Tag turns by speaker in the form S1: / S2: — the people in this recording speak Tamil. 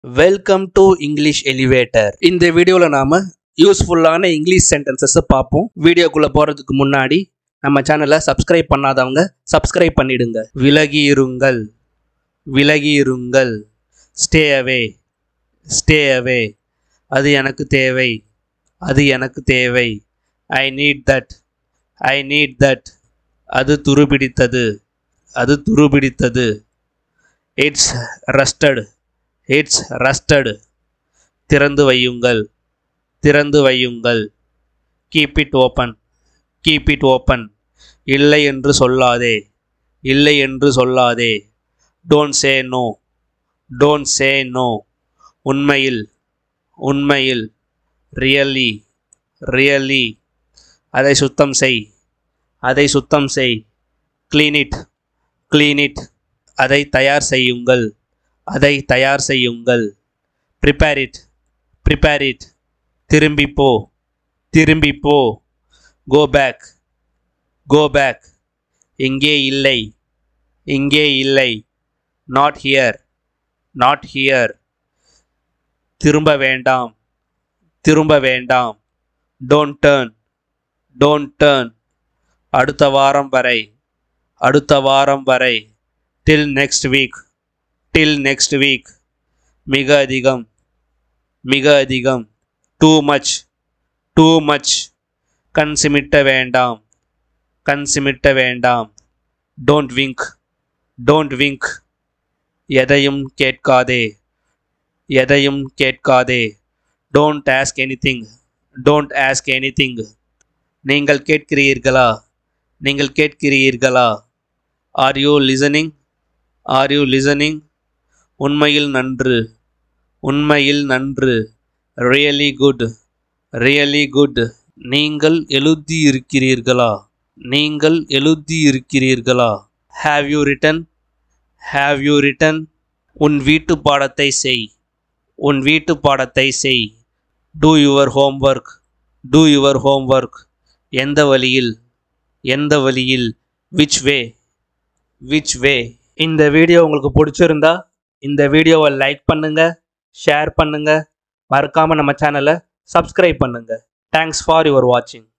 S1: வெல்கம் டு இங்கிலீஷ் எலிவேட்டர் இந்த வீடியோவில் நாம் யூஸ்ஃபுல்லான இங்கிலீஷ் சென்டென்சஸை பார்ப்போம் வீடியோக்குள்ளே போகிறதுக்கு முன்னாடி நம்ம சேனலை சப்ஸ்கிரைப் பண்ணாதவங்க சப்ஸ்கிரைப் பண்ணிடுங்க விலகி இருங்கள் விலகி இருங்கள் ஸ்டே அவே ஸ்டே அவே அது எனக்கு தேவை அது எனக்கு தேவை I need that I need that அது துருபிடித்தது அது துருபிடித்தது இட்ஸ் ரஸ்டட் இட்ஸ் ரஸ்டட் திறந்து வையுங்கள் திறந்து வையுங்கள் keep it open keep it open இல்லை என்று சொல்லாதே இல்லை என்று சொல்லாதே don't say no don't say no உண்மையில் உண்மையில் ரியலி ரியலி அதை சுத்தம் செய் அதை சுத்தம் செய் க்ளீன் இட் க்ளீன் இட் அதை தயார் செய்யுங்கள் அதை தயார் செய்யுங்கள் ப்ரிப்பேர் இட் ப்ரிப்பேர் இட் திரும்பி போ திரும்பி போ கோ பேக் கோ பேக் இங்கே இல்லை இங்கே இல்லை நாட் ஹியர் நாட் ஹியர் திரும்ப வேண்டாம் திரும்ப வேண்டாம் டோன்ட் டேர்ன் டோன்ட் டேர்ன் அடுத்த வாரம் வரை அடுத்த வாரம் வரை till next week till next week மிக அதிகம் மிக அதிகம் டூ மச் டூ மச் கண் சிமிட்ட வேண்டாம் கண் சிமிட்ட வேண்டாம் டோன்ட் விங்க் டோன்ட் விங்க் எதையும் கேட்காதே எதையும் கேட்காதே don't ask anything don't ask anything நீங்கள் கேட்கிறீர்களா நீங்கள் கேட்கிறீர்களா are you listening are you listening உண்மையில் நன்று உண்மையில் நன்று ரியலி குட் ரியலி குட் நீங்கள் எழுதி இருக்கிறீர்களா நீங்கள் எழுதி இருக்கிறீர்களா have you written have you written உன் வீட்டு பாடத்தை செய் உன் வீட்டு பாடத்தை செய் do your homework do your homework எந்த வழியில் எந்த வழியில் விச் வே விச் வே இந்த வீடியோ உங்களுக்கு பிடிச்சிருந்தா இந்த வீடியோவை லைக் பண்ணுங்க ஷேர் பண்ணுங்க மறக்காம நம்ம சேனலை சப்ஸ்கிரைப் பண்ணுங்க தேங்க்ஸ் ஃபார் யுவர் வாட்சிங்